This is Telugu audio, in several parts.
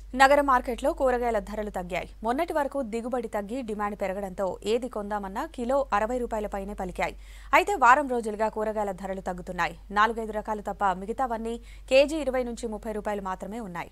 నగర మార్కెట్లో కూరగాయల ధరలు తగ్గాయి మొన్నటి వరకు దిగుబడి తగ్గి డిమాండ్ పెరగడంతో ఏది కొందామన్నా కిలో అరవై రూపాయలపైనే పలికాయి అయితే వారం రోజులుగా కూరగాయల ధరలు తగ్గుతున్నాయి నాలుగైదు రకాలు తప్ప మిగతావన్నీ కేజీ ఇరవై నుంచి ముప్పై రూపాయలు మాత్రమే ఉన్నాయి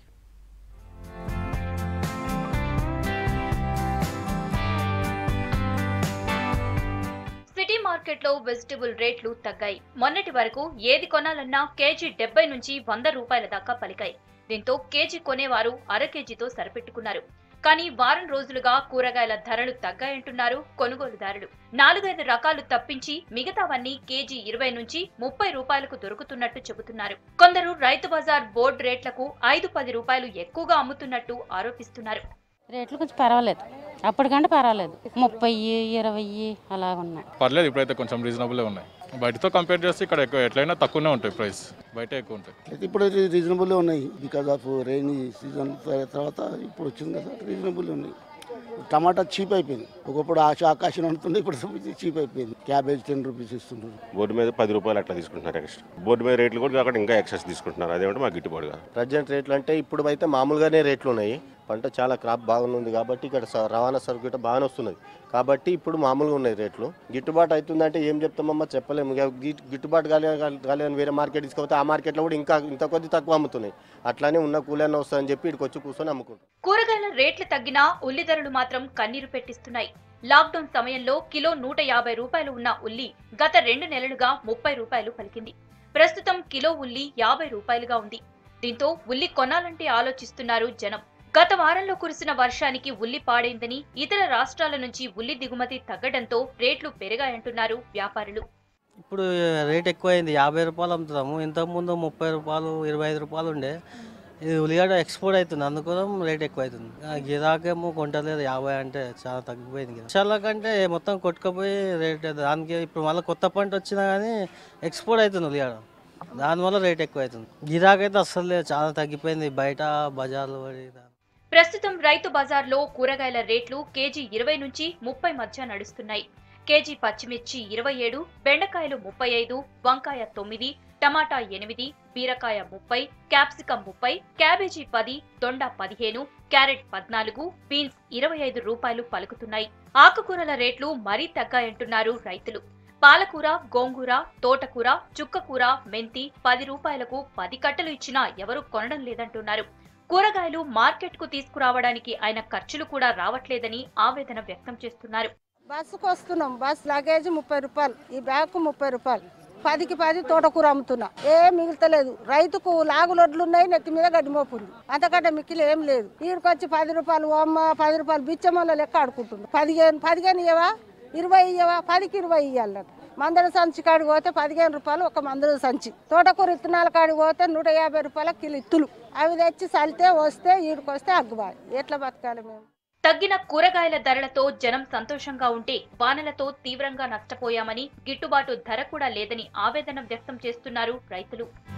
సిటీ మార్కెట్లో వెజిటబుల్ రేట్లు తగ్గాయి మొన్నటి వరకు ఏది కొనాలన్నా కేజీ డెబ్బై నుంచి వంద రూపాయల దాకా పలికాయి దీంతో కేజీ కొనేవారు అర కేజీతో సరిపెట్టుకున్నారు కానీ వారం రోజులుగా కూరగాయల ధరలు తగ్గాయంటున్నారు కొనుగోలుదారులు నాలుగైదు రకాలు తప్పించి మిగతావన్నీ కేజీ ఇరవై నుంచి ముప్పై రూపాయలకు దొరుకుతున్నట్టు చెబుతున్నారు కొందరు రైతు బజార్ బోర్డు రేట్లకు ఐదు పది రూపాయలు ఎక్కువగా అమ్ముతున్నట్టు ఆరోపిస్తున్నారు రేట్లు కొంచెం పర్వాలేదు అప్పటికంటే పర్వాలేదు ముప్పై ఇరవై అలా ఉన్నాయి పర్లేదు ఇప్పుడైతే కొంచెం రీజనబుల్ ఉన్నాయి బయటతో కంపేర్ చేస్తే ఇక్కడ ఎక్కువ ఎట్లయినా తక్కువనే ఉంటాయి ప్రైస్ బయట ఎక్కువ ఉంటాయి అయితే ఇప్పుడు రీజనబుల్ ఉన్నాయి బికాజ్ ఆఫ్ రైనీ సీజన్ తర్వాత ఇప్పుడు వచ్చింది కదా రీజనబుల్ ఉన్నాయి టమాటా చీప్ అయిపోయింది ఒకప్పుడు ఆశ ఆకాశం ఉంటుంది ఇప్పుడు చీప్ అయిపోయింది క్యాబేజ్ టెన్ రూపీస్ ఇస్తున్నారు బోర్డు మీద పది రూపాయలు అట్లా తీసుకుంటున్నారు ఎక్స్ట్రా బోర్డు మీద రేట్లు కూడా అక్కడ ఇంకా ఎక్సెస్ తీసుకుంటున్నారు అదేమంటే మాకు గిట్టుబాటు కాదు ప్రజెంట్ రేట్లు అంటే ఇప్పుడు అయితే మామూలుగానే రేట్లు ఉన్నాయి పంట చాలా క్రాప్ బాగుంది కాబట్టి ఇక్కడ స- రవాణా సరుకు గిట్ట బాగానే వస్తున్నది కాబట్టి ఇప్పుడు మామూలుగా ఉన్నాయి రేట్లు గిట్టుబాటు అవుతుందంటే ఏం చెప్తామమ్మా చెప్పలేము ఇక గి- గిట్టుబాటు కాలే కాలేదని వేరే మార్కెట్ తీసుకపోతే ఆ మార్కెట్లో కూడా ఇంకా ఇంత కొద్ది తక్కువ అమ్ముతున్నాయి అట్లానే ఉన్న కూలన్న వస్తుందని చెప్పి ఇక్కడికి వచ్చి కూర్చొని అమ్ముకుంటాం కూరగాయల రేట్లు తగ్గినా ఉల్లి ధరలు మాత్రం కన్నీరు పెట్టిస్తున్నాయి లాక్డౌన్ సమయంలో కిలో నూట యాభై రూపాయలు ఉన్న ఉల్లి గత రెండు నెలలుగా ముప్పై రూపాయలు పలికింది ప్రస్తుతం కిలో ఉల్లి యాభై రూపాయలుగా ఉంది దీంతో ఉల్లి కొనాలంటే ఆలోచిస్తున్నారు జనం గత వారంలో కురిసిన వర్షానికి ఉల్లి పాడైందని ఇతర రాష్ట్రాల నుంచి ఉల్లి దిగుమతి తగ్గడంతో రేట్లు పెరిగాయంటున్నారు వ్యాపారులు ఇప్పుడు రేట్ ఎక్కువైంది యాభై రూపాయలు అమ్ముతున్నాము ఇంతకుముందు ముప్పై రూపాయలు ఇరవై ఐదు రూపాయలు ఉండే ఇది ఉల్లిగడ్డ ఎక్స్పోర్ట్ అవుతుంది అందుకోసం రేట్ ఎక్కువ అవుతుంది ఆ గిరాకేమో కొంటలేదు యాభై అంటే చాలా తగ్గిపోయింది కదా వర్షాల కంటే మొత్తం కొట్టుకుపోయి రేట్ దానికి ఇప్పుడు మళ్ళీ కొత్త పంట వచ్చినా కానీ ఎక్స్పోర్ట్ అవుతుంది ఉల్లిగడ్డ దానివల్ల రేట్ ఎక్కువ అవుతుంది గిరాకైతే అస్సలు లేదు చాలా తగ్గిపోయింది బయట బజార్లు పడి ప్రస్తుతం రైతు బజార్లో కూరగాయల రేట్లు కేజీ ఇరవై నుంచి ముప్పై మధ్య నడుస్తున్నాయి కేజీ పచ్చిమిర్చి ఇరవై ఏడు బెండకాయలు ముప్పై ఐదు వంకాయ తొమ్మిది టమాటా ఎనిమిది బీరకాయ ముప్పై క్యాప్సికం ముప్పై క్యాబేజీ పది దొండ పదిహేను క్యారెట్ పద్నాలుగు బీన్స్ ఇరవై ఐదు రూపాయలు పలుకుతున్నాయి ఆకుకూరల రేట్లు మరీ తగ్గాయంటున్నారు రైతులు పాలకూర గోంగూర తోటకూర చుక్కకూర మెంతి పది రూపాయలకు పది కట్టలు ఇచ్చినా ఎవరూ కొనడం లేదంటున్నారు కూరగాయలు మార్కెట్కు తీసుకురావడానికి ఆయన ఖర్చులు కూడా రావట్లేదని ఆవేదన వ్యక్తం చేస్తున్నారు బస్సుకు వస్తున్నాం బస్ లగేజ్ ముప్పై రూపాయలు ఈ బ్యాగ్ ముప్పై రూపాయలు పదికి పది తోటకూర అమ్ముతున్నా ఏం మిగులుతలేదు రైతుకు లాగులొడ్లు ఉన్నాయి నెత్తి మీద గడ్డి మోపు ఉంది అంతకంటే మిక్కిలి ఏం లేదు ఈడికొచ్చి పది రూపాయలు అమ్మ పది రూపాయలు బిచ్చమ్మల లెక్క ఆడుకుంటున్నాం పదిహేను పదిహేను ఇవ్వవా ఇరవై ఇవ్వవా పదికి ఇరవై ఇవ్వాలన్నట్టు మందల సంచి కాడికి పోతే పదిహేను రూపాయలు ఒక మందల సంచి తోటకూర ఇత్తనాల కాడికి పోతే నూట యాభై రూపాయల కిలో ఇత్తులు అవి తెచ్చి చల్లితే వస్తే ఈడికొస్తే అగ్గుబాయి ఎట్లా బతకాలి మేము తగ్గిన కూరగాయల ధరలతో జనం సంతోషంగా ఉంటే వానలతో తీవ్రంగా నష్టపోయామని గిట్టుబాటు ధర కూడా లేదని ఆవేదన వ్యక్తం చేస్తున్నారు రైతులు